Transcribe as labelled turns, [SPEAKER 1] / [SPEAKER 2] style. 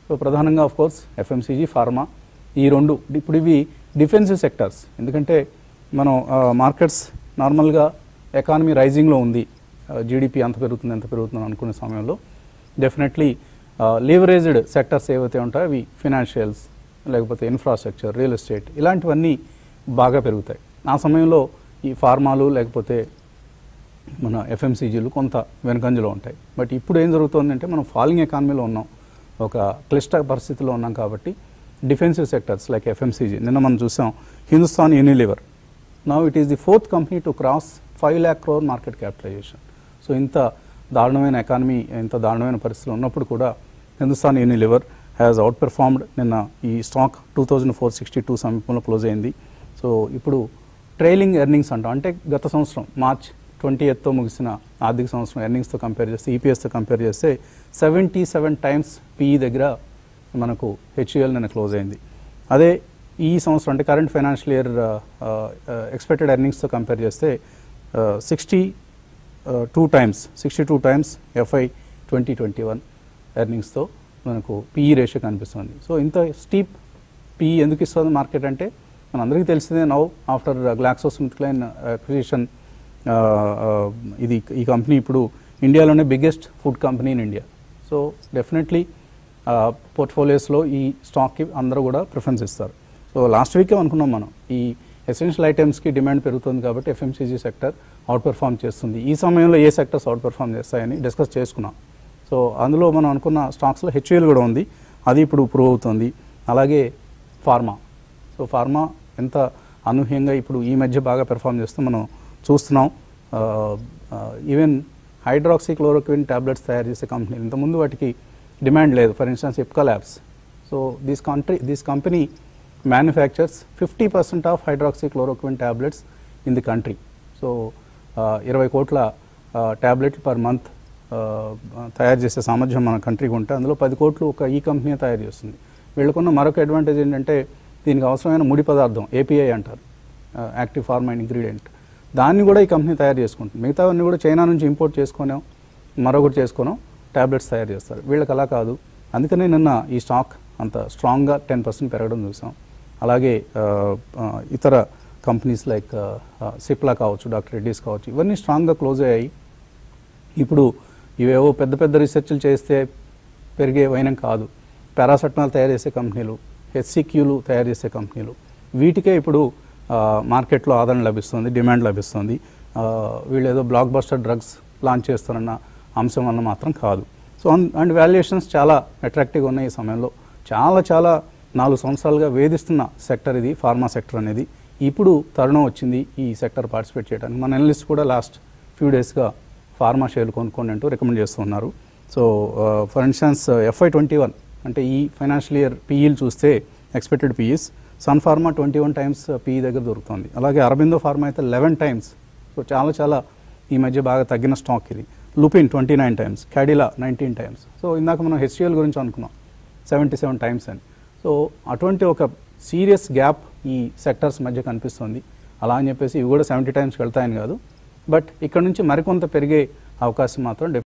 [SPEAKER 1] so ప్రధానంగా of course FMCG pharma ఈ రెండు ఇప్పుడు ఇవి డిఫెన్సివ్ సెక్టర్స్ ఎందుకంటే మనం మార్కెట్స్ నార్మల్గా ఎకానమీ రైజింగ్లో ఉంది జీడిపి ఎంత పెరుగుతుంది ఎంత పెరుగుతుంది అనుకునే సమయంలో డెఫినెట్లీ లీవరేజ్డ్ సెక్టర్స్ ఏవైతే ఉంటాయో అవి ఫినాన్షియల్స్ లేకపోతే ఇన్ఫ్రాస్ట్రక్చర్ రియల్ ఎస్టేట్ ఇలాంటివన్నీ బాగా పెరుగుతాయి ఆ సమయంలో ఈ ఫార్మాలు లేకపోతే మన ఎఫ్ఎంసీజీలు కొంత వెనుకంజలో ఉంటాయి బట్ ఇప్పుడు ఏం జరుగుతుందంటే మనం ఫాలింగ్ ఎకానమీలో ఉన్నాం ఒక క్లిష్ట పరిస్థితిలో ఉన్నాం కాబట్టి డిఫెన్సివ్ సెక్టర్స్ లైక్ ఎఫ్ఎంసీజీ నిన్న మనం చూసాం Hindustan Unilever now it is the fourth company to cross five lakh crore market capitalisation so ఇంత దారుణమైన ఎకానమీ ఇంత దారుణమైన పరిస్థితులు ఉన్నప్పుడు కూడా Hindustan Unilever has outperformed నిన్న ఈ stock two thousand four sixty two సమీపంలో క్లోజ్ అయింది సో ఇప్పుడు ట్రైలింగ్ ఎర్నింగ్స్ అంటాం అంటే గత సంవత్సరం మార్చ్ ట్వంటీ ఎయిత్తో ముగిసిన ఆర్థిక సంవత్సరం ఎర్నింగ్స్తో కంపేర్ చేస్తే ఈపీఎస్తో కంపేర్ చేస్తే సెవెంటీ సెవెన్ టైమ్స్ పీఈ దగ్గర మనకు హెచ్యుఎల్ నిన్న క్లోజ్ అయింది అదే ఈ సంవత్సరం అంటే కరెంట్ ఫైనాన్షియల్ ఇయర్ ఎక్స్పెక్టెడ్ ఎర్నింగ్స్తో కంపేర్ చేస్తే sixty two times sixty two times FY twenty twenty one ఎర్నింగ్స్తో మనకు పీఈ రేషియో కనిపిస్తుంది సో ఇంత స్టీప్ పీఈ ఎందుకు ఇస్తుంది మార్కెట్ అంటే మనందరికీ తెలిసిందే now after Glaxo Smith Kline acquisition ఇది ఈ కంపెనీ ఇప్పుడు ఇండియాలోనే biggest food company in India so definitely పోర్ట్ఫోలియోస్లో ఈ స్టాక్కి అందరూ కూడా ప్రిఫరెన్స్ ఇస్తారు సో లాస్ట్ వీకే అనుకున్నాం మనం ఈ ఎసెన్షియల్ ఐటమ్స్కి డిమాండ్ పెరుగుతుంది కాబట్టి ఎఫ్ఎంసీజీ సెక్టర్ అవుట్ పెర్ఫామ్ చేస్తుంది ఈ సమయంలో ఏ సెక్టర్స్ అవుట్ పెర్ఫామ్ చేస్తాయని డిస్కస్ చేసుకున్నాం సో అందులో మనం అనుకున్న స్టాక్స్లో హెచ్యుఎల్ కూడా ఉంది అది ఇప్పుడు ప్రూవ్ అవుతుంది అలాగే ఫార్మా సో ఫార్మా ఎంత అనూహ్యంగా ఇప్పుడు ఈ మధ్య బాగా పెర్ఫామ్ చేస్తూ మనం చూస్తున్నాం ఈవెన్ హైడ్రాక్సీ క్లోరోక్విన్ ట్యాబ్లెట్స్ తయారు చేసే కంపెనీలు ఇంతకుముందు వాటికి డిమాండ్ లేదు for instance Ipca Labs so this country this company manufactures fifty percent of hydroxychloroquine tablets in the country so ఇరవై కోట్ల ట్యాబ్లెట్లు పర్ మంత్ తయారు చేసే సామర్థ్యం మన కంట్రీకి ఉంటే అందులో పది కోట్లు ఒక ఈ కంపెనీ తయారు చేస్తుంది వీళ్ళకున్న మరొక అడ్వాంటేజ్ ఏంటంటే దీనికి అవసరమైన ముడి పదార్థం ఏపీఐ అంటారు యాక్టివ్ ఫార్మా ఇంగ్రీడియంట్ దాన్ని కూడా ఈ కంపెనీ తయారు చేసుకుంటుంది మిగతావన్నీ కూడా చైనా నుంచి ఇంపోర్ట్ చేసుకున్నాం మరొకటి చేసుకున్నాం ట్యాబ్లెట్స్ తయారు చేస్తారు వీళ్ళకి అలా కాదు అందుకనే నిన్న ఈ స్టాక్ అంత స్ట్రాంగ్గా టెన్ పర్సెంట్ పెరగడం చూసాం అలాగే ఆ, ఆ, ఇతర కంపెనీస్ లైక్ సిప్లా కావచ్చు డాక్టర్ రెడ్డీస్ కావచ్చు ఇవన్నీ స్ట్రాంగ్గా క్లోజ్ అయ్యాయి ఇప్పుడు ఇవేవో పెద్ద పెద్ద రీసెర్చ్లు చేస్తే పెరిగే వైనం కాదు పారాసెటమాల్ తయారు చేసే కంపెనీలు హెచ్సిక్యూలు తయారు చేసే కంపెనీలు వీటికే ఇప్పుడు ఆ, మార్కెట్లో ఆదరణ లభిస్తుంది డిమాండ్ లభిస్తుంది ఆ, వీళ్ళు ఏదో బ్లాక్ బస్టర్ డ్రగ్స్ లాంచ్ చేస్తారన్న అంశం వల్ల మాత్రం కాదు సో అన్- అండ్ వాల్యుయేషన్స్ చాలా అట్రాక్టివ్గా ఉన్నాయి ఈ సమయంలో చాలా చాలా నాలుగు సంవత్సరాలుగా వేధిస్తున్న సెక్టర్ ఇది ఫార్మా సెక్టర్ అనేది ఇప్పుడు తరుణం వచ్చింది ఈ సెక్టర్ పార్టిసిపేట్ చేయడానికి మన అనలిస్ట్ కూడా లాస్ట్ ఫ్యూ డేస్గా ఫార్మా షేర్లు కొనుక్కోండి అంటూ రికమెండ్ చేస్తున్నారు so for instance FY twenty one అంటే ఈ ఫైనాన్షియల్ ఇయర్ పీఈలు చూస్తే expected PEs Sun Pharma twenty one times PE దగ్గర దొరుకుతుంది అలాగే అరబిందో ఫార్మా అయితే లెవెన్ టైమ్స్ సో చాలా చాలా ఈ మధ్య బాగా తగ్గిన స్టాక్ ఇది Lupin twenty nine times Cadila nineteen times so ఇందాక మనం హెచ్సిఎల్ గురించి అనుకున్నాం సెవెంటీ సెవెన్ టైమ్స్ అని సో అటువంటి ఒక సీరియస్ గ్యాప్ ఈ సెక్టర్స్ మధ్య కనిపిస్తుంది అలా అని చెప్పేసి ఇవి కూడా సెవెంటీ టైమ్స్కి వెళ్తాయని కాదు బట్ ఇక్కడ నుంచి మరికొంత పెరిగే అవకాశం మాత్రం